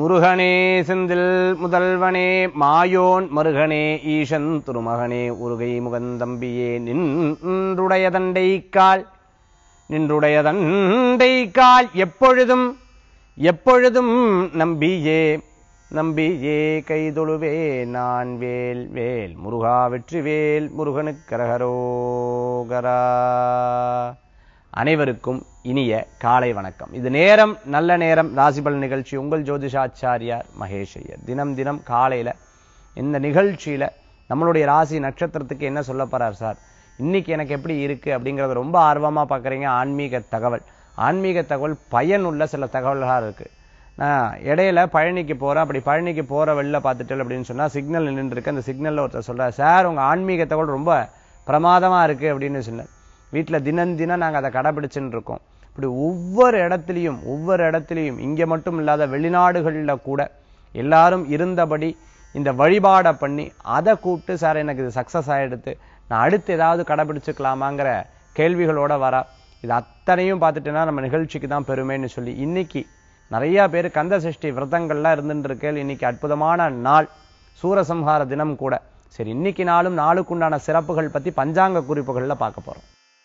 முருகனே செந்தில் முதல்வனே மாயோன் மருகனே ஈசன் திருமகனே உருகை முகந்தம்பியே நின்றுடைய தண்டைக்கால் நின்றுடைய தண்டைக்கால் எப்பொழுதும் எப்பொழுதும் நம்பியே நம்பியே கைதொழுவே நான் வேல் வேல் முருகா வெற்றி வேல் முருகனுக்கு கரகரோகரா அனைவருக்கும் இனிய காலை வணக்கம் இது நேரம் நல்ல நேரம் ராசிபல் நிகழ்ச்சி உங்கள் ஜோதிஷாச்சாரியார் மகேஷ் ஐயர் தினம் தினம் காலையில இந்த நிகழ்ச்சியில நம்மளுடைய ராசி நட்சத்திரத்துக்கு என்ன சொல்ல போறார் சார் இன்னைக்கு எனக்கு எப்படி இருக்கு அப்படிங்கறத ரொம்ப ஆர்வமா பார்க்கறீங்க ஆன்மீக தகவல் ஆன்மீக தகவல் பயனுள்ள சில தகவல்களாக இருக்கு நான் இடையில பழனிக்கு போறேன் அப்படி பழனிக்கு போற வெளில பார்த்துட்டு அப்படின்னு சொன்னா சிக்னல் நின்று இருக்கு அந்த சிக்னல்ல ஒருத்தர் சொல்றாரு சார் உங்க ஆன்மீக தகவல் ரொம்ப பிரமாதமா இருக்கு அப்படின்னு சொன்னார் வீட்டுல தினம் தினம் நாங்க அதை கடைபிடிச்சுன்னு இருக்கோம் இப்படி ஒவ்வொரு இடத்துலையும் ஒவ்வொரு இடத்துலையும் இங்க மட்டும் இல்லாத வெளிநாடுகள்ல கூட எல்லாரும் இருந்தபடி இந்த வழிபாடை பண்ணி அதை கூப்பிட்டு சார் எனக்கு இது சக்சஸ் ஆயிடுத்து நான் அடுத்து ஏதாவது கடைபிடிச்சுக்கலாமாங்கிற கேள்விகளோட வரா இது அத்தனையும் பார்த்துட்டேன்னா நம்ம நிகழ்ச்சிக்கு தான் பெருமைன்னு சொல்லி இன்னைக்கு நிறைய பேர் கந்த சஷ்டி விரதங்கள்லாம் இருந்துட்டு இருக்கேன் இன்னைக்கு அற்புதமான நாள் சூரசம்ஹார தினம் கூட சரி இன்னைக்கு நாளும் நாளுக்குண்டான சிறப்புகள் பத்தி பஞ்சாங்க குறிப்புகள்ல பார்க்க போறோம்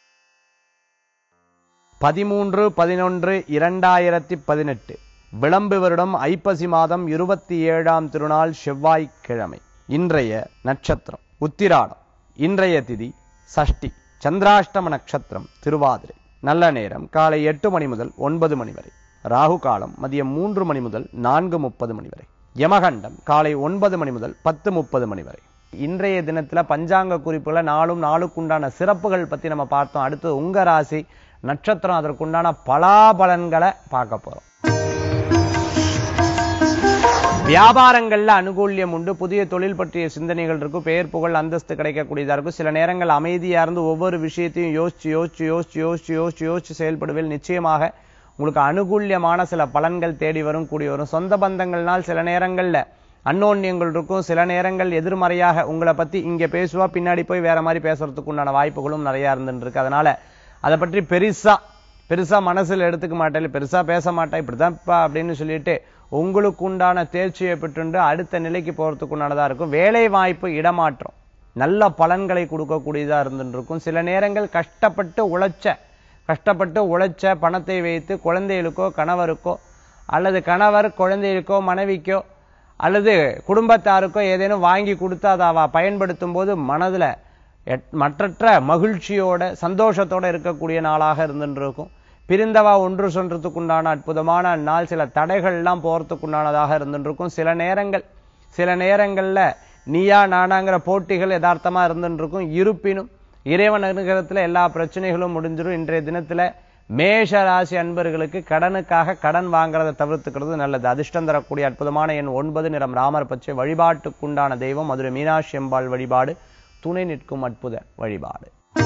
பதிமூன்று பதினொன்று இரண்டாயிரத்தி பதினெட்டு விளம்பு வருடம் ஐப்பசி மாதம் இருபத்தி ஏழாம் திருநாள் செவ்வாய்க்கிழமை இன்றைய நட்சத்திரம் உத்திராடம் இன்றைய திதி சஷ்டி சந்திராஷ்டம நட்சத்திரம் திருவாதிரை நல்ல நேரம் காலை எட்டு மணி முதல் ஒன்பது மணி வரை ராகு காலம் மதியம் மூன்று மணி முதல் நான்கு முப்பது மணி வரை யமகண்டம் காலை ஒன்பது மணி முதல் பத்து முப்பது மணி வரை இன்றைய தினத்துல பஞ்சாங்க குறிப்புகளை நாளும் நாளுக்குண்டான சிறப்புகள் பத்தி நம்ம பார்த்தோம் அடுத்து உங்க ராசி நட்சத்திரம் அதற்குண்டான பலாபலன்களை பார்க்க போறோம் வியாபாரங்கள்ல அனுகூல்யம் உண்டு புதிய தொழில் பற்றிய சிந்தனைகள் இருக்கும் பெயர் புகழ் அந்தஸ்து கிடைக்கக்கூடியதா இருக்கும் சில நேரங்கள் அமைதியா இருந்து ஒவ்வொரு விஷயத்தையும் யோசிச்சு யோசிச்சு யோசிச்சு யோசிச்சு யோசிச்சு யோசிச்சு செயல்படுவேல் நிச்சயமாக உங்களுக்கு அனுகூல்யமான சில பலன்கள் தேடி வரும் கூடி வரும் சொந்த பந்தங்கள்னால் சில நேரங்கள்ல அன்னோன்யங்கள் இருக்கும் சில நேரங்கள் எதிர்மறையாக உங்களை பத்தி இங்க பேசுவா பின்னாடி போய் வேற மாதிரி பேசுறதுக்கு உண்டான வாய்ப்புகளும் நிறைய இருந்துட்டு இருக்கு அதனால அதை பற்றி பெருசா பெருசா மனசுல எடுத்துக்க மாட்டேன் பெருசா பேச மாட்டேன் இப்படிதான்ப்பா அப்படின்னு சொல்லிட்டு உங்களுக்கு உண்டான தேர்ச்சியை பெற்றுண்டு அடுத்த நிலைக்கு போறதுக்கு உண்டானதா இருக்கும் வேலை வாய்ப்பு இடமாற்றம் நல்ல பலன்களை கொடுக்கக்கூடியதா இருந்துட்டு இருக்கும் சில நேரங்கள் கஷ்டப்பட்டு உழைச்ச கஷ்டப்பட்டு உழைச்ச பணத்தை வைத்து குழந்தைகளுக்கோ கணவருக்கோ அல்லது கணவர் குழந்தைகளுக்கோ மனைவிக்கோ அல்லது குடும்பத்தாருக்கோ ஏதேனும் வாங்கி கொடுத்து அதை அவ பயன்படுத்தும் போது மனதுல மற்றற்ற மகிழ்ச்சியோட சந்தோஷத்தோட இருக்கக்கூடிய நாளாக இருந்துட்டு இருக்கும் பிரிந்தவா ஒன்று சொல்றதுக்குண்டான அற்புதமான நாள் சில தடைகள்லாம் போறதுக்குண்டானதாக இருந்துட்டு இருக்கும் சில நேரங்கள் சில நேரங்கள்ல நீயா நானாங்கிற போட்டிகள் யதார்த்தமா இருந்துட்டு இருக்கும் இருப்பினும் இறைவன் அனுகிரகத்துல எல்லா பிரச்சனைகளும் முடிஞ்சிடும் இன்றைய தினத்துல மேஷ ராசி அன்பர்களுக்கு கடனுக்காக கடன் வாங்குறதை தவிர்த்துக்கிறது நல்லது அதிர்ஷ்டம் தரக்கூடிய அற்புதமான எண் ஒன்பது நிறம் ராமர் பச்சை வழிபாட்டுக்குண்டான தெய்வம் மதுரை மீனாட்சி அம்பாள் வழிபாடு துணை நிற்கும் அற்புத வழிபாடு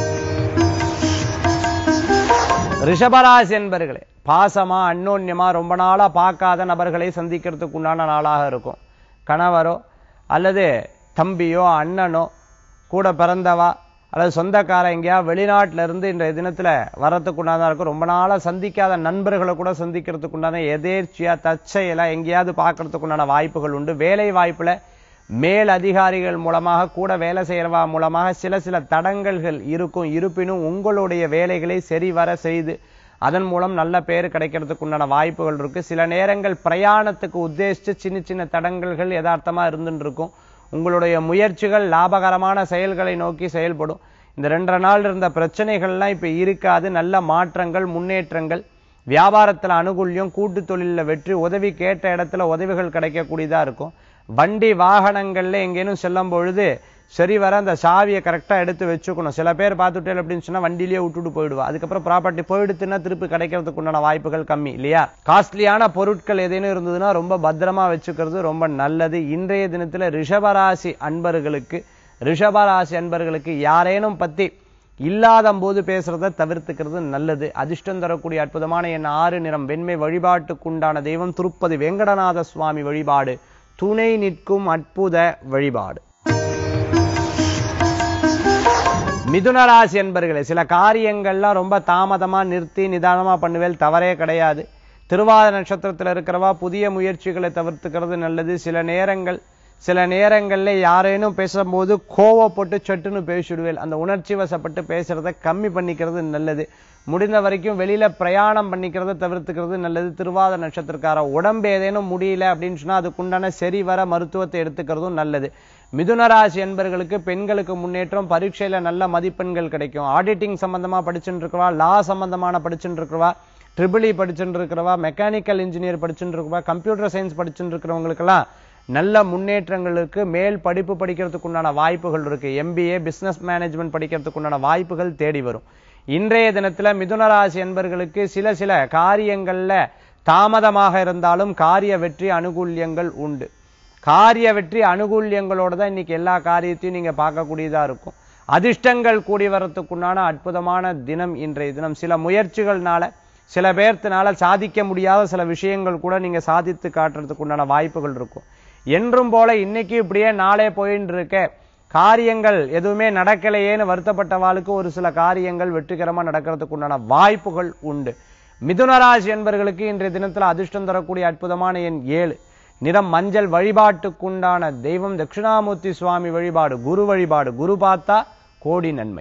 ரிஷபராசி என்பர்களே பாசமா அன்னோன்யமா ரொம்ப நாளா பார்க்காத நபர்களை சந்திக்கிறதுக்கு உண்டான நாளாக இருக்கும் கணவரோ அல்லது தம்பியோ அண்ணனோ கூட பிறந்தவா அல்லது சொந்தக்கார எங்கேயா வெளிநாட்டில இருந்து இன்றைய தினத்துல வர்றதுக்கு உண்டானதா இருக்கும் ரொம்ப நாளா சந்திக்காத நண்பர்களை கூட சந்திக்கிறதுக்கு உண்டான எதேர்ச்சியா தற்செயலா எங்கேயாவது பார்க்கறதுக்கு உண்டான வாய்ப்புகள் உண்டு வேலை வாய்ப்புல மேல் அதிகாரிகள் மூலமாக கூட வேலை செய்யறவா மூலமாக சில சில தடங்கல்கள் இருக்கும் இருப்பினும் உங்களுடைய வேலைகளை சரிவர செய்து அதன் மூலம் நல்ல பேர் கிடைக்கிறதுக்கு உண்டான வாய்ப்புகள் இருக்கு சில நேரங்கள் பிரயாணத்துக்கு உத்தேசிச்சு சின்ன சின்ன தடங்கல்கள் யதார்த்தமா இருந்துட்டு இருக்கும் உங்களுடைய முயற்சிகள் லாபகரமான செயல்களை நோக்கி செயல்படும் இந்த ரெண்டரை நாள் இருந்த பிரச்சனைகள்லாம் இப்ப இருக்காது நல்ல மாற்றங்கள் முன்னேற்றங்கள் வியாபாரத்துல அனுகூல்யம் கூட்டு தொழில வெற்றி உதவி கேட்ட இடத்துல உதவிகள் கிடைக்கக்கூடியதா இருக்கும் வண்டி வாகனங்கள்ல எங்கேனும் செல்லும் பொழுது சரி வர அந்த சாவியை கரெக்டா எடுத்து வச்சுக்கணும் சில பேர் பார்த்துட்டே அப்படின்னு சொன்னா வண்டியிலேயே விட்டுட்டு போயிடுவா அதுக்கப்புறம் ப்ராப்பர்ட்டி போயிடுத்துன்னா திருப்பி கிடைக்கிறதுக்கு உண்டான வாய்ப்புகள் கம்மி இல்லையா காஸ்ட்லியான பொருட்கள் ஏதேனும் இருந்ததுன்னா ரொம்ப பத்திரமா வச்சுக்கிறது ரொம்ப நல்லது இன்றைய தினத்துல ரிஷபராசி அன்பர்களுக்கு ரிஷபராசி அன்பர்களுக்கு யாரேனும் பத்தி இல்லாத போது பேசுறத தவிர்த்துக்கிறது நல்லது அதிர்ஷ்டம் தரக்கூடிய அற்புதமான என் ஆறு நிறம் வெண்மை வழிபாட்டுக்குண்டான தெய்வம் திருப்பதி வெங்கடநாத சுவாமி வழிபாடு துணை நிற்கும் அற்புத வழிபாடு மிதுன ராசி என்பர்களே சில காரியங்கள்லாம் ரொம்ப தாமதமா நிறுத்தி நிதானமா பண்ணுவேல் தவறே கிடையாது திருவாத நட்சத்திரத்துல இருக்கிறவா புதிய முயற்சிகளை தவிர்த்துக்கிறது நல்லது சில நேரங்கள் சில நேரங்கள்ல யாரேனும் பேசும்போது கோவப்பட்டு சட்டுன்னு பேசிடுவேன் அந்த உணர்ச்சி வசப்பட்டு பேசுறத கம்மி பண்ணிக்கிறது நல்லது முடிந்த வரைக்கும் வெளியில பிரயாணம் பண்ணிக்கிறத தவிர்த்துக்கிறது நல்லது திருவாத நட்சத்திரக்கார உடம்பு ஏதேனும் முடியல அப்படின்னு சொன்னா அதுக்குண்டான சரி வர மருத்துவத்தை எடுத்துக்கிறதும் நல்லது மிதுனராசி என்பர்களுக்கு பெண்களுக்கு முன்னேற்றம் பரீட்சையில நல்ல மதிப்பெண்கள் கிடைக்கும் ஆடிட்டிங் சம்பந்தமா படிச்சுட்டு இருக்கிறவா லா சம்பந்தமான படிச்சுட்டு இருக்கிறவா ட்ரிபிள் இ படிச்சுட்டு இருக்கிறவா மெக்கானிக்கல் இன்ஜினியர் படிச்சுட்டு இருக்கிறவா கம்ப்யூட்டர் சயின்ஸ் படிச்சுட்டு இருக்கிறவங்களுக்கெல்லாம் நல்ல முன்னேற்றங்கள் இருக்கு மேல் படிப்பு படிக்கிறதுக்கு உண்டான வாய்ப்புகள் இருக்கு எம்பிஏ பிசினஸ் மேனேஜ்மெண்ட் படிக்கிறதுக்கு உண்டான வாய்ப்புகள் தேடி வரும் இன்றைய தினத்துல மிதுனராசி என்பர்களுக்கு சில சில காரியங்கள்ல தாமதமாக இருந்தாலும் காரிய வெற்றி அனுகூல்யங்கள் உண்டு காரிய வெற்றி அனுகூல்யங்களோட தான் இன்னைக்கு எல்லா காரியத்தையும் நீங்க பார்க்கக்கூடியதா இருக்கும் அதிர்ஷ்டங்கள் கூடி வரத்துக்குண்டான அற்புதமான தினம் இன்றைய தினம் சில முயற்சிகள்னால சில பேர்த்தினால சாதிக்க முடியாத சில விஷயங்கள் கூட நீங்க சாதித்து காட்டுறதுக்கு உண்டான வாய்ப்புகள் இருக்கும் என்றும் போல இன்னைக்கு இப்படியே நாளே போயின்னு இருக்க காரியங்கள் எதுவுமே நடக்கலையேன்னு வருத்தப்பட்டவாளுக்கு ஒரு சில காரியங்கள் வெற்றிகரமா நடக்கிறதுக்கு உண்டான வாய்ப்புகள் உண்டு மிதுனராசி என்பர்களுக்கு இன்றைய தினத்துல அதிர்ஷ்டம் தரக்கூடிய அற்புதமான எண் ஏழு நிறம் மஞ்சள் வழிபாட்டுக்குண்டான தெய்வம் தட்சிணாமூர்த்தி சுவாமி வழிபாடு குரு வழிபாடு குரு பார்த்தா கோடி நன்மை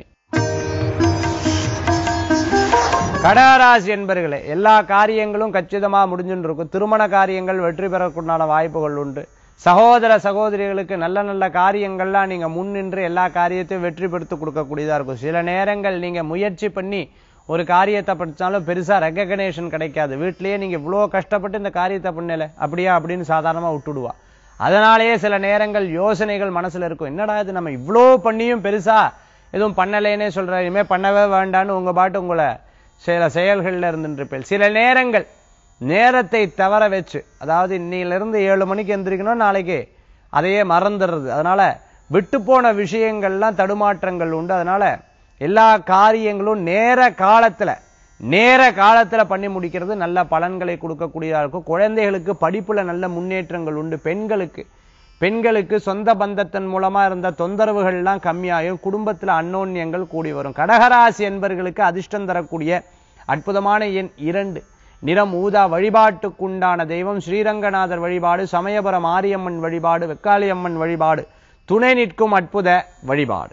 கடகராசி என்பர்களே எல்லா காரியங்களும் கச்சிதமா முடிஞ்சுன்னு இருக்கும் திருமண காரியங்கள் வெற்றி பெறக்குண்டான வாய்ப்புகள் உண்டு சகோதர சகோதரிகளுக்கு நல்ல நல்ல காரியங்கள்லாம் நீங்க முன்னின்று எல்லா காரியத்தையும் வெற்றி பெடுத்து கொடுக்கக்கூடியதா இருக்கும் சில நேரங்கள் நீங்க முயற்சி பண்ணி ஒரு காரியத்தை படிச்சாலும் பெருசா ரெகக்னேஷன் கிடைக்காது வீட்லயே நீங்க இவ்வளோ கஷ்டப்பட்டு இந்த காரியத்தை பண்ணல அப்படியா அப்படின்னு சாதாரணமா விட்டுடுவா அதனாலேயே சில நேரங்கள் யோசனைகள் மனசுல இருக்கும் என்னடா இது நம்ம இவ்வளோ பண்ணியும் பெருசா எதுவும் பண்ணலேன்னே சொல்ற இனிமே பண்ணவே வேண்டான்னு உங்க பாட்டு உங்களை சில செயல்கள்ல இருந்துருப்பேன் சில நேரங்கள் நேரத்தை தவற வச்சு அதாவது இன்னையிலிருந்து ஏழு மணிக்கு எந்திரிக்கணும் நாளைக்கு அதையே மறந்துடுறது அதனால விட்டு போன விஷயங்கள்லாம் தடுமாற்றங்கள் உண்டு அதனால எல்லா காரியங்களும் நேர காலத்துல நேர காலத்துல பண்ணி முடிக்கிறது நல்ல பலன்களை கொடுக்கக்கூடியதா இருக்கும் குழந்தைகளுக்கு படிப்புல நல்ல முன்னேற்றங்கள் உண்டு பெண்களுக்கு பெண்களுக்கு சொந்த பந்தத்தின் மூலமா இருந்த தொந்தரவுகள்லாம் கம்மியாகும் குடும்பத்துல அன்னோன்யங்கள் கூடி வரும் கடகராசி என்பர்களுக்கு அதிர்ஷ்டம் தரக்கூடிய அற்புதமான எண் இரண்டு நிறம் ஊதா வழிபாட்டுக்குண்டான தெய்வம் ஸ்ரீரங்கநாதர் வழிபாடு சமயபுரம் மாரியம்மன் வழிபாடு வெக்காளியம்மன் வழிபாடு துணை நிற்கும் அற்புத வழிபாடு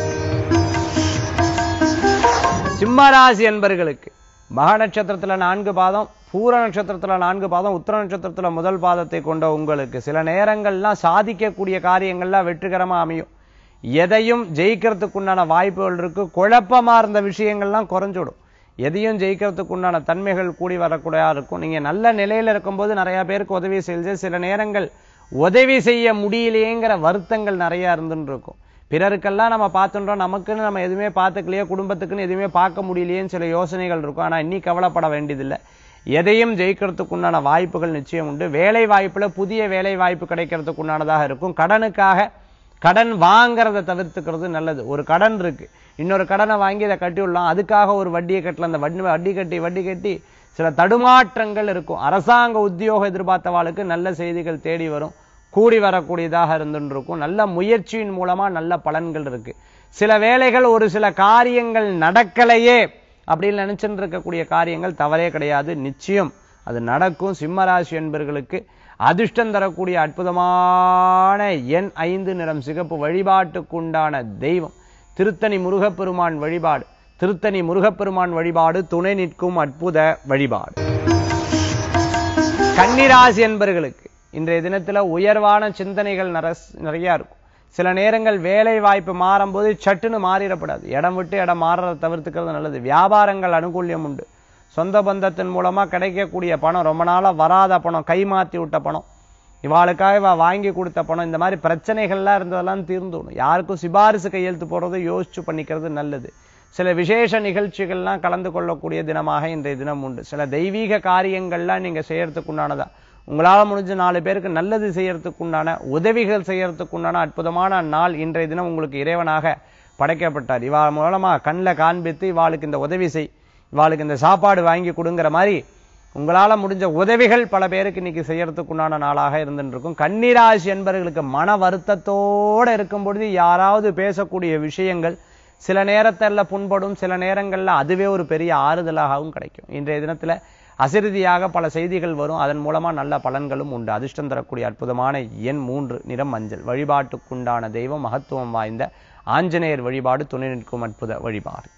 சிம்மராசி என்பர்களுக்கு மக நட்சத்திரத்துல நான்கு பாதம் பூர நட்சத்திரத்துல நான்கு பாதம் உத்தர நட்சத்திரத்துல முதல் பாதத்தை கொண்ட உங்களுக்கு சில நேரங்கள்லாம் சாதிக்கக்கூடிய காரியங்கள்லாம் வெற்றிகரமா அமையும் எதையும் ஜெயிக்கிறதுக்குண்டான வாய்ப்புகள் இருக்கு குழப்பமா இருந்த விஷயங்கள்லாம் குறைஞ்சிடும் எதையும் ஜெயிக்கிறதுக்கு உண்டான தன்மைகள் கூடி வரக்கூடியதா இருக்கும் நீங்க நல்ல நிலையில இருக்கும்போது நிறைய பேருக்கு உதவி செஞ்சு சில நேரங்கள் உதவி செய்ய முடியலையேங்கிற வருத்தங்கள் நிறைய இருந்துன்னு இருக்கும் பிறருக்கெல்லாம் நம்ம பார்த்துட்டோம் நமக்குன்னு நம்ம எதுவுமே பார்த்துக்கலையே குடும்பத்துக்குன்னு எதுவுமே பார்க்க முடியலையேன்னு சில யோசனைகள் இருக்கும் ஆனா இன்னி கவலைப்பட வேண்டியதில்லை எதையும் ஜெயிக்கிறதுக்கு உண்டான வாய்ப்புகள் நிச்சயம் உண்டு வேலை வாய்ப்புல புதிய வேலை வாய்ப்பு கிடைக்கிறதுக்கு உண்டானதாக இருக்கும் கடனுக்காக கடன் வாங்குறத தவிர்த்துக்கிறது நல்லது ஒரு கடன் இருக்கு இன்னொரு கடனை வாங்கி அதை கட்டி விடலாம் அதுக்காக ஒரு வட்டியை கட்டல அந்த வட்டி வட்டி கட்டி வட்டி கட்டி சில தடுமாற்றங்கள் இருக்கும் அரசாங்க உத்தியோகம் எதிர்பார்த்தவாளுக்கு நல்ல செய்திகள் தேடி வரும் கூடி வரக்கூடியதாக இருந்துட்டு இருக்கும் நல்ல முயற்சியின் மூலமா நல்ல பலன்கள் இருக்கு சில வேளைகள் ஒரு சில காரியங்கள் நடக்கலையே அப்படின்னு நினைச்சுட்டு இருக்கக்கூடிய காரியங்கள் தவறே கிடையாது நிச்சயம் அது நடக்கும் சிம்மராசி என்பர்களுக்கு அதிர்ஷ்டம் தரக்கூடிய அற்புதமான எண் ஐந்து நிறம் சிகப்பு வழிபாட்டுக்குண்டான தெய்வம் திருத்தணி முருகப்பெருமான் வழிபாடு திருத்தணி முருகப்பெருமான் வழிபாடு துணை நிற்கும் அற்புத வழிபாடு கன்னிராசி என்பர்களுக்கு இன்றைய தினத்துல உயர்வான சிந்தனைகள் நரஸ்- நிறைய இருக்கும் சில நேரங்கள் வேலை வாய்ப்பு மாறும்போது சட்டுன்னு மாறிடப்படாது இடம் விட்டு இடம் மாறுறதை தவிர்த்துக்கிறது நல்லது வியாபாரங்கள் அனுகூல்யம் உண்டு சொந்த பந்தத்தின் மூலமா கிடைக்கக்கூடிய பணம் ரொம்ப நாளா வராத பணம் கை மாத்தி விட்ட பணம் இவாளுக்காக இவ வாங்கி கொடுத்த பணம் இந்த மாதிரி பிரச்சனைகள்லாம் இருந்ததெல்லாம் தீர்ந்துடும் யாருக்கும் சிபாரிசு கையெழுத்து போடுறது யோசிச்சு பண்ணிக்கிறது நல்லது சில விசேஷ நிகழ்ச்சிகள்லாம் கலந்து கொள்ளக்கூடிய தினமாக இன்றைய தினம் உண்டு சில தெய்வீக காரியங்கள்லாம் நீங்க செய்யறதுக்கு உண்டானதா உங்களால முடிஞ்ச நாலு பேருக்கு நல்லது செய்யறதுக்கு உண்டான உதவிகள் செய்யறதுக்கு உண்டான அற்புதமான நாள் இன்றைய தினம் உங்களுக்கு இறைவனாக படைக்கப்பட்டார் இவா மூலமா கண்ணில் காண்பித்து இவாளுக்கு இந்த உதவி செய் இவாளுக்கு இந்த சாப்பாடு வாங்கி கொடுங்கிற மாதிரி உங்களால முடிஞ்ச உதவிகள் பல பேருக்கு இன்னைக்கு செய்யறதுக்கு உண்டான நாளாக இருந்துட்டு இருக்கும் கன்னிராசி என்பவர்களுக்கு மன வருத்தத்தோட இருக்கும் பொழுது யாராவது பேசக்கூடிய விஷயங்கள் சில நேரத்துல புண்படும் சில நேரங்கள்ல அதுவே ஒரு பெரிய ஆறுதலாகவும் கிடைக்கும் இன்றைய தினத்துல அசிறுதியாக பல செய்திகள் வரும் அதன் மூலமா நல்ல பலன்களும் உண்டு அதிர்ஷ்டம் தரக்கூடிய அற்புதமான எண் மூன்று நிறம் மஞ்சள் வழிபாட்டுக்குண்டான தெய்வம் மகத்துவம் வாய்ந்த ஆஞ்சநேயர் வழிபாடு துணை நிற்கும் அற்புத வழிபாடு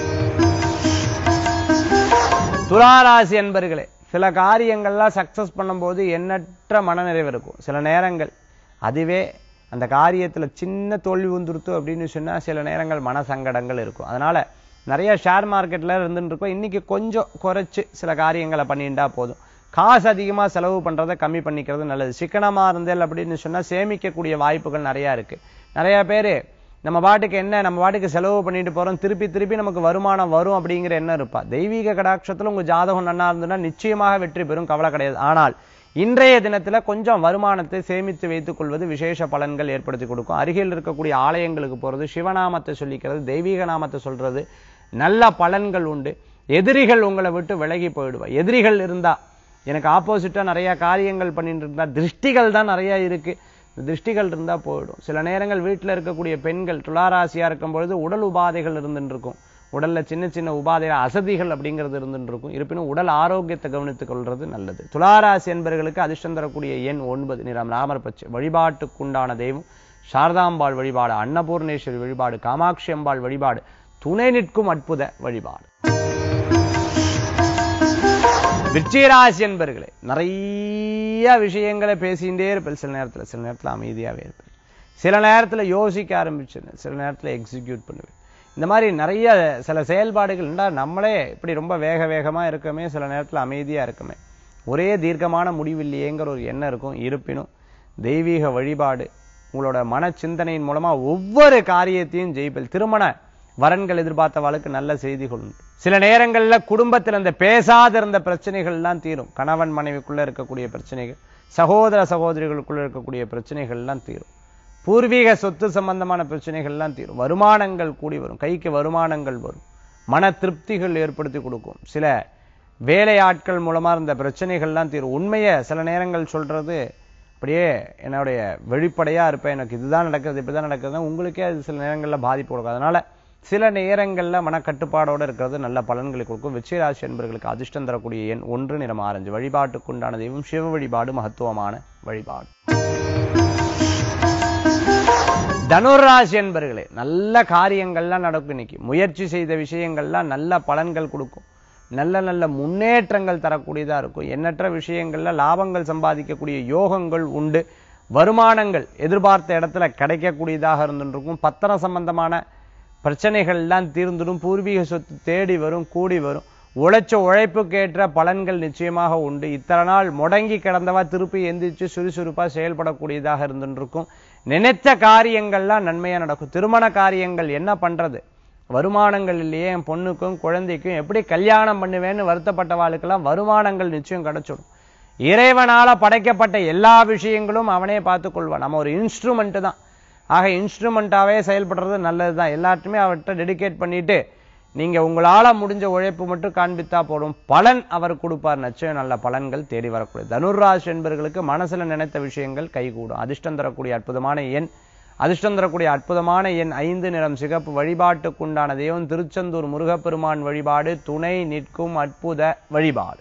துளாராசி என்பர்களே சில காரியங்கள்லாம் சக்சஸ் பண்ணும்போது எண்ணற்ற மனநிறைவு இருக்கும் சில நேரங்கள் அதுவே அந்த காரியத்துல சின்ன தோல்வி வந்துருத்து அப்படின்னு சொன்னா சில நேரங்கள் மன சங்கடங்கள் இருக்கும் அதனால நிறைய ஷேர் மார்க்கெட்ல இருந்துட்டு இருக்கோம் இன்னைக்கு கொஞ்சம் குறைச்சு சில காரியங்களை பண்ணிட்டா போதும் காசு அதிகமா செலவு பண்றதை கம்மி பண்ணிக்கிறது நல்லது சிக்கனமா இருந்தேல் அப்படின்னு சொன்னா சேமிக்கக்கூடிய வாய்ப்புகள் நிறைய இருக்கு நிறைய பேரு நம்ம பாட்டுக்கு என்ன நம்ம பாட்டுக்கு செலவு பண்ணிட்டு போறோம் திருப்பி திருப்பி நமக்கு வருமானம் வரும் அப்படிங்கிற எண்ணம் இருப்பா தெய்வீக கடாட்சத்துல உங்க ஜாதகம் நன்னா இருந்ததுன்னா நிச்சயமாக வெற்றி பெறும் கவலை கிடையாது ஆனால் இன்றைய தினத்துல கொஞ்சம் வருமானத்தை சேமித்து வைத்துக் கொள்வது விசேஷ பலன்கள் ஏற்படுத்தி கொடுக்கும் அருகில் இருக்கக்கூடிய ஆலயங்களுக்கு போறது சிவநாமத்தை சொல்லிக்கிறது தெய்வீக நாமத்தை சொல்றது நல்ல பலன்கள் உண்டு எதிரிகள் உங்களை விட்டு விலகி போயிடுவா எதிரிகள் இருந்தா எனக்கு ஆப்போசிட்டா நிறைய காரியங்கள் பண்ணிட்டு இருந்தா திருஷ்டிகள் தான் நிறைய இருக்கு இந்த திருஷ்டிகள் இருந்தா போயிடும் சில நேரங்கள் வீட்டுல இருக்கக்கூடிய பெண்கள் துளாராசியா இருக்கும் பொழுது உடல் உபாதைகள் இருந்துட்டு இருக்கும் உடல்ல சின்ன சின்ன உபாதைகள் அசதிகள் அப்படிங்கிறது இருந்துட்டு இருக்கும் இருப்பினும் உடல் ஆரோக்கியத்தை கவனித்துக் கொள்றது நல்லது துளாராசி என்பவர்களுக்கு அதிர்ஷ்டம் தரக்கூடிய எண் ஒன்பது நிறம் ராமர் பச்சை வழிபாட்டுக்குண்டான தெய்வம் சாரதாம்பாள் வழிபாடு அன்னபூர்ணேஸ்வரி வழிபாடு காமாட்சி அம்பாள் வழிபாடு துணை நிற்கும் அற்புத வழிபாடு விருச்சிகராசி என்பர்களே நிறைய விஷயங்களை பேசிகிட்டே இருப்பேன் சில நேரத்துல சில நேரத்துல அமைதியாவே இருப்பேன் சில நேரத்துல யோசிக்க ஆரம்பிச்சிருந்தேன் சில நேரத்துல எக்ஸிக்யூட் பண்ணுவேன் இந்த மாதிரி நிறைய சில செயல்பாடுகள் இருந்தா நம்மளே இப்படி ரொம்ப வேக வேகமா இருக்கமே சில நேரத்துல அமைதியா இருக்குமே ஒரே தீர்க்கமான முடிவில்லையேங்கிற ஒரு எண்ணம் இருக்கும் இருப்பினும் தெய்வீக வழிபாடு உங்களோட மன சிந்தனையின் மூலமா ஒவ்வொரு காரியத்தையும் ஜெயிப்பல் திருமண வரன்கள் எதிர்பார்த்தவாளுக்கு நல்ல செய்திகள் உண்டு சில நேரங்கள்ல குடும்பத்தில் அந்த பேசாத இருந்த பிரச்சனைகள் எல்லாம் தீரும் கணவன் மனைவிக்குள்ள இருக்கக்கூடிய பிரச்சனைகள் சகோதர சகோதரிகளுக்குள்ள இருக்கக்கூடிய பிரச்சனைகள் எல்லாம் தீரும் பூர்வீக சொத்து சம்பந்தமான பிரச்சனைகள் எல்லாம் தீரும் வருமானங்கள் கூடி வரும் கைக்கு வருமானங்கள் வரும் மன திருப்திகள் ஏற்படுத்தி கொடுக்கும் சில வேலையாட்கள் மூலமா இருந்த பிரச்சனைகள்லாம் தீரும் உண்மையை சில நேரங்கள் சொல்றது அப்படியே என்னுடைய வெளிப்படையா இருப்பேன் எனக்கு இதுதான் நடக்குது இப்படிதான் நடக்குது உங்களுக்கே அது சில நேரங்கள்ல பாதிப்பு கொடுக்கும் அதனால சில நேரங்கள்ல மனக்கட்டுப்பாடோட இருக்கிறது நல்ல பலன்களை கொடுக்கும் விச்சயராசி என்பவர்களுக்கு அதிர்ஷ்டம் தரக்கூடிய எண் ஒன்று நிறம் ஆரஞ்சு வழிபாட்டுக்குண்டான தெய்வம் சிவ வழிபாடு மகத்துவமான வழிபாடு தனுராசி என்பர்களே நல்ல காரியங்கள்லாம் நடக்கும் இன்னைக்கு முயற்சி செய்த விஷயங்கள்லாம் நல்ல பலன்கள் கொடுக்கும் நல்ல நல்ல முன்னேற்றங்கள் தரக்கூடியதா இருக்கும் எண்ணற்ற விஷயங்கள்ல லாபங்கள் சம்பாதிக்கக்கூடிய யோகங்கள் உண்டு வருமானங்கள் எதிர்பார்த்த இடத்துல கிடைக்கக்கூடியதாக இருந்துருக்கும் பத்திரம் சம்பந்தமான பிரச்சனைகள் எல்லாம் தீர்ந்துடும் பூர்வீக சொத்து தேடி வரும் கூடி வரும் உழைச்ச உழைப்புக்கேற்ற பலன்கள் நிச்சயமாக உண்டு இத்தனை நாள் முடங்கி கிடந்தவா திருப்பி எந்திரிச்சு சுறுசுறுப்பா செயல்படக்கூடியதாக இருந்துருக்கும் நினைத்த காரியங்கள்லாம் நன்மையா நடக்கும் திருமண காரியங்கள் என்ன பண்றது வருமானங்கள் இல்லையே என் பொண்ணுக்கும் குழந்தைக்கும் எப்படி கல்யாணம் பண்ணுவேன்னு வருத்தப்பட்டவாளுக்கெல்லாம் வருமானங்கள் நிச்சயம் கிடைச்சிடும் இறைவனால படைக்கப்பட்ட எல்லா விஷயங்களும் அவனே பார்த்துக் கொள்வான் நம்ம ஒரு இன்ஸ்ட்ருமெண்ட் தான் ஆக இன்ஸ்ட்ருமெண்ட்டாவே செயல்படுறது நல்லதுதான் எல்லாத்தையுமே அவர்கிட்ட டெடிகேட் பண்ணிட்டு நீங்க உங்களால முடிஞ்ச உழைப்பு மட்டும் காண்பித்தா போடும் பலன் அவர் கொடுப்பார் நிச்சயம் நல்ல பலன்கள் தேடி வரக்கூடிய தனுர்ராசி என்பவர்களுக்கு மனசுல நினைத்த விஷயங்கள் கைகூடும் அதிர்ஷ்டம் தரக்கூடிய அற்புதமான எண் அதிர்ஷ்டம் தரக்கூடிய அற்புதமான எண் ஐந்து நிறம் சிகப்பு வழிபாட்டுக்குண்டான தெய்வம் திருச்செந்தூர் முருகப்பெருமான் வழிபாடு துணை நிற்கும் அற்புத வழிபாடு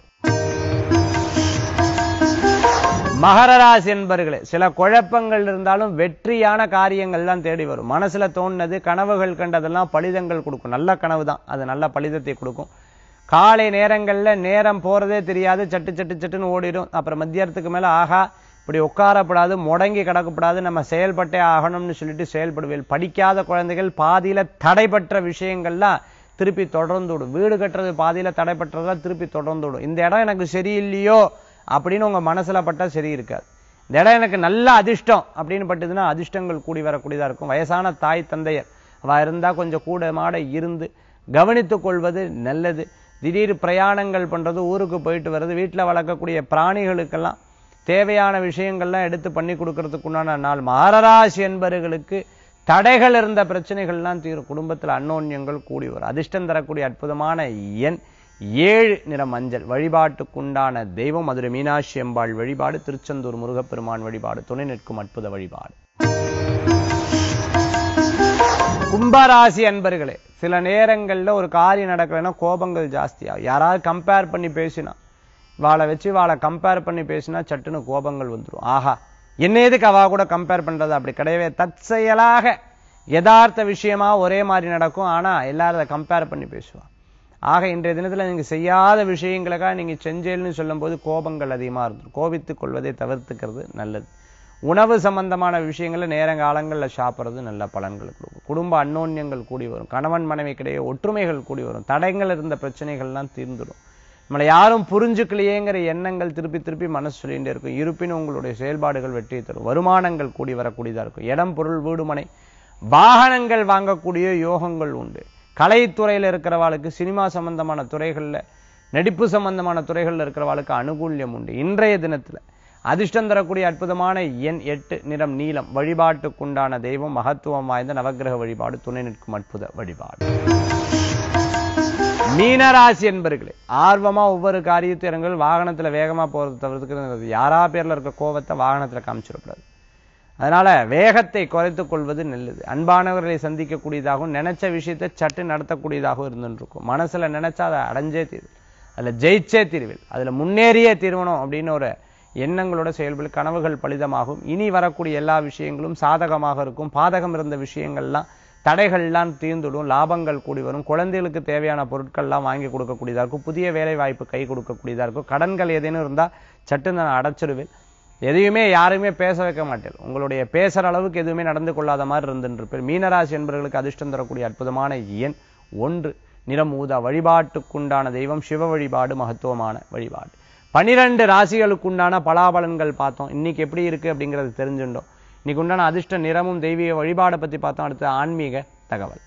மகர ராசி என்பர்களே சில குழப்பங்கள் இருந்தாலும் வெற்றியான காரியங்கள்லாம் தேடி வரும் மனசுல தோணுனது கனவுகள் கண்டதெல்லாம் பலிதங்கள் கொடுக்கும் நல்ல கனவு தான் அது நல்ல பலிதத்தை கொடுக்கும் காலை நேரங்கள்ல நேரம் போறதே தெரியாது சட்டு சட்டு சட்டுன்னு ஓடிடும் அப்புறம் மத்தியானத்துக்கு மேல ஆகா இப்படி உட்காரப்படாது முடங்கி கிடக்கப்படாது நம்ம செயல்பட்டே ஆகணும்னு சொல்லிட்டு செயல்படுவேன் படிக்காத குழந்தைகள் பாதியில தடைபற்ற விஷயங்கள்லாம் திருப்பி தொடர்ந்து விடும் வீடு கட்டுறது பாதியில தடைபற்றதெல்லாம் திருப்பி தொடர்ந்து விடும் இந்த இடம் எனக்கு சரியில்லையோ அப்படின்னு உங்க மனசுல பட்டா சரி இருக்காது இந்த இடம் எனக்கு நல்ல அதிர்ஷ்டம் அப்படின்னு பட்டுதுன்னா அதிர்ஷ்டங்கள் கூடி வரக்கூடியதா இருக்கும் வயசான தாய் தந்தையர் அவ இருந்தா கொஞ்சம் கூட மாட இருந்து கவனித்துக் கொள்வது நல்லது திடீர் பிரயாணங்கள் பண்றது ஊருக்கு போயிட்டு வர்றது வீட்டுல வளர்க்கக்கூடிய பிராணிகளுக்கெல்லாம் தேவையான விஷயங்கள்லாம் எடுத்து பண்ணி கொடுக்கறதுக்குண்டான நாள் மாரராசி என்பவர்களுக்கு தடைகள் இருந்த பிரச்சனைகள்லாம் தீரும் குடும்பத்துல அன்னோன்யங்கள் கூடி வரும் அதிர்ஷ்டம் தரக்கூடிய அற்புதமான எண் ஏழு நிற மஞ்சள் வழிபாட்டுக்குண்டான தெய்வம் மதுரை மீனாட்சி அம்பாள் வழிபாடு திருச்செந்தூர் முருகப்பெருமான் வழிபாடு துணை நிற்கும் அற்புத வழிபாடு கும்பராசி அன்பர்களே சில நேரங்கள்ல ஒரு காரியம் நடக்கலைன்னா கோபங்கள் ஜாஸ்தியாகும் யாராவது கம்பேர் பண்ணி பேசினா வாழை வச்சு வாழை கம்பேர் பண்ணி பேசினா சட்டுன்னு கோபங்கள் வந்துடும் ஆஹா என்ன எதுக்கு அவா கூட கம்பேர் பண்றது அப்படி கிடையவே தற்செயலாக யதார்த்த விஷயமா ஒரே மாதிரி நடக்கும் ஆனா எல்லாரும் அதை கம்பேர் பண்ணி பேசுவா ஆக இன்றைய தினத்துல நீங்க செய்யாத விஷயங்களுக்காக நீங்க செஞ்சேன்னு சொல்லும்போது கோபங்கள் அதிகமா இருக்கும் கோபித்துக் கொள்வதை தவிர்த்துக்கிறது நல்லது உணவு சம்பந்தமான விஷயங்களை நேரங்காலங்களில் சாப்பிட்றது நல்ல பலன்களை கொடுக்கும் குடும்ப அன்னோன்யங்கள் கூடி வரும் கணவன் மனைவிக்கிடையே ஒற்றுமைகள் கூடி வரும் தடங்கள் இருந்த பிரச்சனைகள்லாம் தீர்ந்துடும் நம்மளை யாரும் புரிஞ்சுக்கலையேங்கிற எண்ணங்கள் திருப்பி திருப்பி மனசு சொல்லிகிட்டே இருக்கும் இருப்பினும் உங்களுடைய செயல்பாடுகள் வெற்றி தரும் வருமானங்கள் கூடி வரக்கூடியதா இருக்கும் இடம் பொருள் வீடுமனை வாகனங்கள் வாங்கக்கூடிய யோகங்கள் உண்டு கலைத்துறையில் இருக்கிறவாளுக்கு சினிமா சம்பந்தமான துறைகள்ல நடிப்பு சம்பந்தமான துறைகள்ல இருக்கிறவாளுக்கு அனுகூல்யம் உண்டு இன்றைய தினத்துல அதிர்ஷ்டம் தரக்கூடிய அற்புதமான எண் எட்டு நிறம் நீலம் வழிபாட்டுக்குண்டான தெய்வம் மகத்துவம் வாய்ந்த நவக்கிரக வழிபாடு துணை நிற்கும் அற்புத வழிபாடு மீனராசி என்பர்களே ஆர்வமா ஒவ்வொரு காரியத்தை இறங்கள் வாகனத்துல வேகமா போறது தவிர்த்துக்கிறது யாரா பேர்ல இருக்க கோவத்தை வாகனத்துல காமிச்சிடக்கூடாது அதனால வேகத்தை குறைத்துக் கொள்வது நல்லது அன்பானவர்களை சந்திக்கக்கூடியதாகவும் நினைச்ச விஷயத்தை சட்டு நடத்தக்கூடியதாகவும் இருந்துட்டு இருக்கும் மனசுல நினைச்சா அதை அடைஞ்சே தீர்வு அதுல ஜெயிச்சே தீர்வில் அதுல முன்னேறியே தீர்வணும் அப்படின்னு ஒரு எண்ணங்களோட செயல்படு கனவுகள் பலிதமாகும் இனி வரக்கூடிய எல்லா விஷயங்களும் சாதகமாக இருக்கும் பாதகம் இருந்த விஷயங்கள்லாம் தடைகள்லாம் தீர்ந்துடும் லாபங்கள் கூடி வரும் குழந்தைகளுக்கு தேவையான பொருட்கள்லாம் வாங்கி கொடுக்கக்கூடியதா இருக்கும் புதிய வேலை வாய்ப்பு கை கொடுக்கக்கூடியதா இருக்கும் கடன்கள் ஏதேனும் இருந்தா சட்டு நான் அடைச்சிடுவேன் எதையுமே யாருமே பேச வைக்க மாட்டேன் உங்களுடைய பேசுற அளவுக்கு எதுவுமே நடந்து கொள்ளாத மாதிரி இருந்துருப்பேன் மீனராசி என்பவர்களுக்கு அதிர்ஷ்டம் தரக்கூடிய அற்புதமான எண் ஒன்று நிறம் ஊதா வழிபாட்டுக்குண்டான தெய்வம் சிவ வழிபாடு மகத்துவமான வழிபாடு பனிரெண்டு ராசிகளுக்குண்டான பலாபலன்கள் பார்த்தோம் இன்னைக்கு எப்படி இருக்கு அப்படிங்கறது தெரிஞ்சுட்டோம் இன்னைக்கு உண்டான அதிர்ஷ்ட நிறமும் தெய்வீக வழிபாடை பத்தி பார்த்தோம் அடுத்து ஆன்மீக தகவல்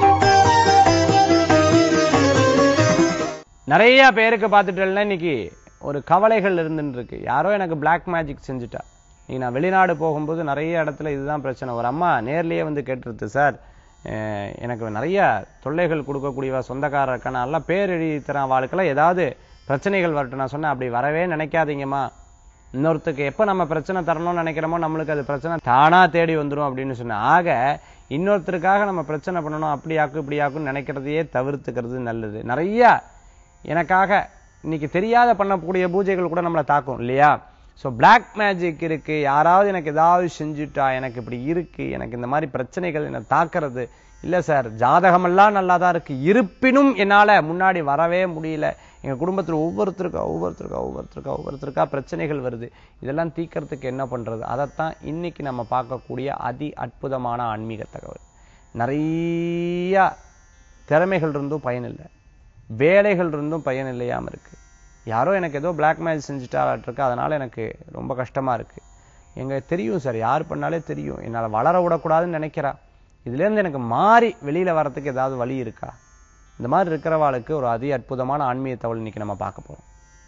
நிறைய பேருக்கு பார்த்துட்டேன்னா இன்னைக்கு ஒரு கவலைகள் இருந்துட்டு இருக்கு யாரோ எனக்கு பிளாக் மேஜிக் செஞ்சுட்டா இன்னைக்கு நான் வெளிநாடு போகும்போது நிறைய இடத்துல இதுதான் பிரச்சனை ஒரு அம்மா நேர்லயே வந்து கேட்டுருது சார் அஹ் எனக்கு நிறைய தொல்லைகள் கொடுக்கக்கூடியவா சொந்தக்காரர் இருக்கா நான் எல்லாம் பேர் எழுதி தரேன் அவளுக்கெல்லாம் ஏதாவது பிரச்சனைகள் வரட்டும் நான் சொன்னேன் அப்படி வரவே நினைக்காதீங்கம்மா இன்னொருத்துக்கு எப்ப நம்ம பிரச்சனை தரணும்னு நினைக்கிறோமோ நம்மளுக்கு அது பிரச்சனை தானா தேடி வந்துடும் அப்படின்னு சொன்னேன் ஆக இன்னொருத்தருக்காக நம்ம பிரச்சனை பண்ணணும் அப்படியாக்கும் இப்படியாக்கும்னு நினைக்கிறதையே தவிர்த்துக்கிறது நல்லது நிறைய எனக்காக இன்னைக்கு தெரியாத பண்ணக்கூடிய பூஜைகள் கூட நம்மளை தாக்கும் இல்லையா ஸோ பிளாக் மேஜிக் இருக்கு யாராவது எனக்கு ஏதாவது செஞ்சுட்டா எனக்கு இப்படி இருக்கு எனக்கு இந்த மாதிரி பிரச்சனைகள் என்னை தாக்குறது இல்ல சார் ஜாதகமெல்லாம் நல்லா தான் இருக்கு இருப்பினும் என்னால முன்னாடி வரவே முடியல எங்க குடும்பத்துல ஒவ்வொருத்தருக்கா ஒவ்வொருத்தருக்கா ஒவ்வொருத்தருக்கா ஒவ்வொருத்தருக்கா பிரச்சனைகள் வருது இதெல்லாம் தீர்க்கறதுக்கு என்ன பண்றது அதைத்தான் இன்னைக்கு நம்ம பார்க்கக்கூடிய அதி அற்புதமான ஆன்மீக தகவல் நிறைய திறமைகள் இருந்தும் பயனில்லை வேலைகள் இருந்தும் பயன் இல்லையாம இருக்கு யாரோ எனக்கு ஏதோ பிளாக் மேஜ் செஞ்சுட்டாலாட்டிருக்கு அதனால எனக்கு ரொம்ப கஷ்டமா இருக்கு எங்க தெரியும் சார் யார் பண்ணாலே தெரியும் என்னால வளர விடக்கூடாதுன்னு நினைக்கிறா இதுல இருந்து எனக்கு மாறி வெளியில வர்றதுக்கு ஏதாவது வழி இருக்கா இந்த மாதிரி இருக்கிறவாளுக்கு ஒரு அதி அற்புதமான ஆன்மீக தகவல் இன்னைக்கு நம்ம பார்க்க போறோம்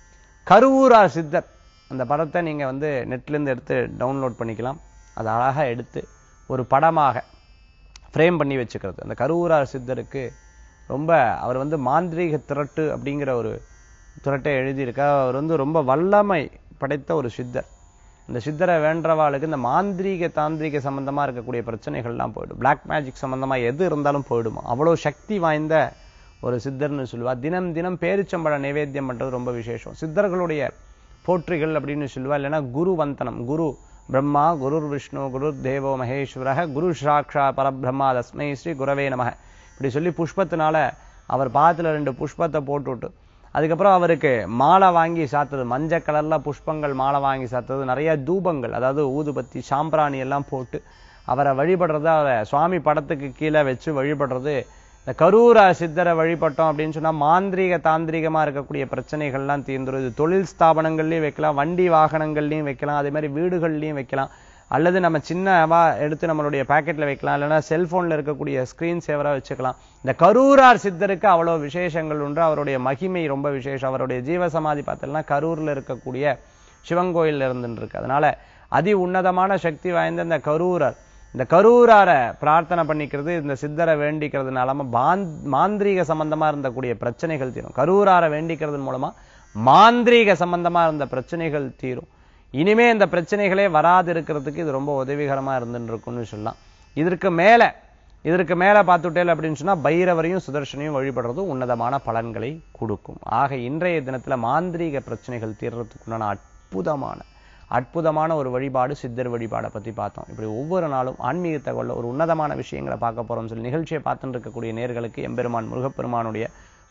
கருவூரா சித்தர் அந்த படத்தை நீங்க வந்து நெட்ல இருந்து எடுத்து டவுன்லோட் பண்ணிக்கலாம் அதை அழகா எடுத்து ஒரு படமாக ஃப்ரேம் பண்ணி வச்சுக்கிறது அந்த கருவூரார் சித்தருக்கு ரொம்ப அவர் வந்து மாந்திரீக திரட்டு அப்படிங்கிற ஒரு திரட்டை எழுதியிருக்கார் அவர் வந்து ரொம்ப வல்லமை படைத்த ஒரு சித்தர் இந்த சித்தரை வேண்டவாளுக்கு இந்த மாந்திரீக தாந்திரீக சம்பந்தமா இருக்கக்கூடிய பிரச்சனைகள்லாம் போயிடும் பிளாக் மேஜிக் சம்பந்தமா எது இருந்தாலும் போயிடுமா அவ்வளவு சக்தி வாய்ந்த ஒரு சித்தர்னு சொல்லுவா தினம் தினம் பேரிச்சம்பழ நைவேத்தியம் பண்றது ரொம்ப விசேஷம் சித்தர்களுடைய போற்றிகள் அப்படின்னு சொல்லுவா இல்லைன்னா குரு வந்தனம் குரு பிரம்மா குரு விஷ்ணு குரு தேவோ மகேஸ்வரக குரு சாக்ஷா பரபிரம்மா தஸ்மை ஸ்ரீ குரவே நமக இப்படி சொல்லி புஷ்பத்தினால அவர் பாதத்துல ரெண்டு புஷ்பத்தை போட்டுவிட்டு அதுக்கப்புறம் அவருக்கு மாலை வாங்கி சாத்துறது மஞ்சள் கலர்ல புஷ்பங்கள் மாலை வாங்கி சாத்துறது நிறைய தூபங்கள் அதாவது ஊதுபத்தி சாம்பிராணி எல்லாம் போட்டு அவரை வழிபடுறது அவரை சுவாமி படத்துக்கு கீழே வச்சு வழிபடுறது இந்த கரூர சித்தரை வழிபட்டோம் அப்படின்னு சொன்னா மாந்திரீக தாந்திரிகமா இருக்கக்கூடிய பிரச்சனைகள்லாம் தீர்ந்துரும் இது தொழில் ஸ்தாபனங்கள்லயும் வைக்கலாம் வண்டி வாகனங்கள்லயும் வைக்கலாம் அதே மாதிரி வீடுகள்லயும் வைக்கலாம் அல்லது நம்ம சின்னவா எடுத்து நம்மளுடைய பாக்கெட்ல வைக்கலாம் இல்லைன்னா செல்போன்ல இருக்கக்கூடிய ஸ்கிரீன் சேவரா வச்சுக்கலாம் இந்த கரூரார் சித்தருக்கு அவ்வளவு விசேஷங்கள் உண்டு அவருடைய மகிமை ரொம்ப விசேஷம் அவருடைய ஜீவசமாதி பார்த்தோம்னா கரூர்ல இருக்கக்கூடிய சிவன் கோயில்ல இருந்துட்டு இருக்கு அதனால அதி உன்னதமான சக்தி வாய்ந்த இந்த கரூரர் இந்த கரூராரை பிரார்த்தனை பண்ணிக்கிறது இந்த சித்தரை வேண்டிக்கிறதுனால பாந் மாந்திரீக சம்பந்தமா இருந்தக்கூடிய பிரச்சனைகள் தீரும் கரூராரை வேண்டிக்கிறது மூலமா மாந்திரீக சம்பந்தமா இருந்த பிரச்சனைகள் தீரும் இனிமே இந்த பிரச்சனைகளே வராது இருக்கிறதுக்கு இது ரொம்ப உதவிகரமா இருந்துட்டு இருக்கும்னு சொல்லலாம் இதற்கு மேல இதற்கு மேல பார்த்துட்டேல் அப்படின்னு சொன்னா பைரவரையும் சுதர்ஷனையும் வழிபடுறது உன்னதமான பலன்களை கொடுக்கும் ஆக இன்றைய தினத்துல மாந்திரீக பிரச்சனைகள் தீர்றதுக்குண்டான அற்புதமான அற்புதமான ஒரு வழிபாடு சித்தர் வழிபாடை பத்தி பார்த்தோம் இப்படி ஒவ்வொரு நாளும் ஆன்மீக தகவல்ல ஒரு உன்னதமான விஷயங்களை பார்க்க போறோம் சொல்லி நிகழ்ச்சியை பார்த்துட்டு இருக்கக்கூடிய நேர்களுக்கு எம்பெருமான் முருகப்பெருமானுடைய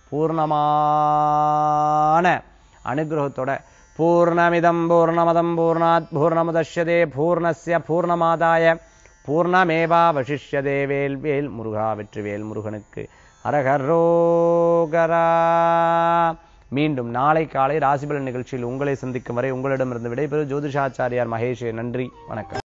பூர்ணமான அனுகிரகத்தோட பூர்ணமிதம் பூர்ணமதம் பூர்ணாத் பூர்ணமுதஷ்யதே பூர்ணஸ்ய பூர்ணமாதாய பூர்ணமேவா வசிஷ்யதே வேல் வேல் முருகா வெற்றிவேல் முருகனுக்கு அரகரோகரா மீண்டும் நாளை காலை ராசிபலன் நிகழ்ச்சியில் உங்களை சந்திக்கும் வரை உங்களிடமிருந்து விடைபெறும் ஜோதிஷாச்சாரியார் மகேஷ் நன்றி வணக்கம்